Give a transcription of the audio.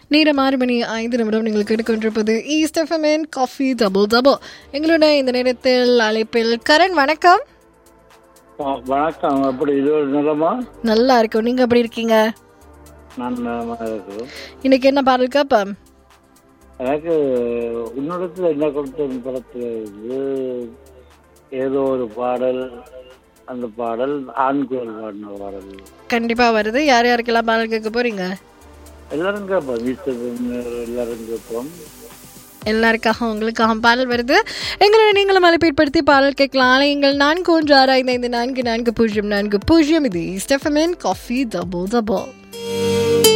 நேரம் ஆறு மணி ஐந்து நிமிடம் நீங்கள் கேட்டுக்கொண்டிருப்பது ஈஸ்ட் எஃப்எம்என் காஃபி டபுள் டபுள் எங்களுடைய இந்த நேரத்தில் அழைப்பில் கரண் வணக்கம் ஆ, வணக்கம் அப்படி இது ஒரு நிலமா நல்லா இருக்கும் நீங்க எப்படி இருக்கீங்க நான் நலமா இருக்கிறேன் இன்னைக்கு என்ன பாடல் கேப்பம் எனக்கு உன்னிடத்தில் என்ன கொடுத்த படத்தில் இது ஏதோ ஒரு பாடல் அந்த பாடல் ஆண் குரல் பாடின பாடல் கண்டிப்பா வருது யார் யாருக்கெல்லாம் பாடல் கேட்க போறீங்க எல்லாரும் கேட்போம் வீட்டு எல்லாரும் கேட்போம் எல்லாருக்காக உங்களுக்காக பாடல் வருது எங்களுடைய நீங்களும் அழைப்பேற்படுத்தி பாடல் கேட்கலாம் அலையுங்கள் நான்கு ஒன்று ஆறு ஐந்து ஐந்து நான்கு நான்கு பூஜ்ஜியம் நான்கு பூஜ்ஜியம் இது ஈஸ்ட் எஃப்எம்என் காஃபி டபுள் டபுள்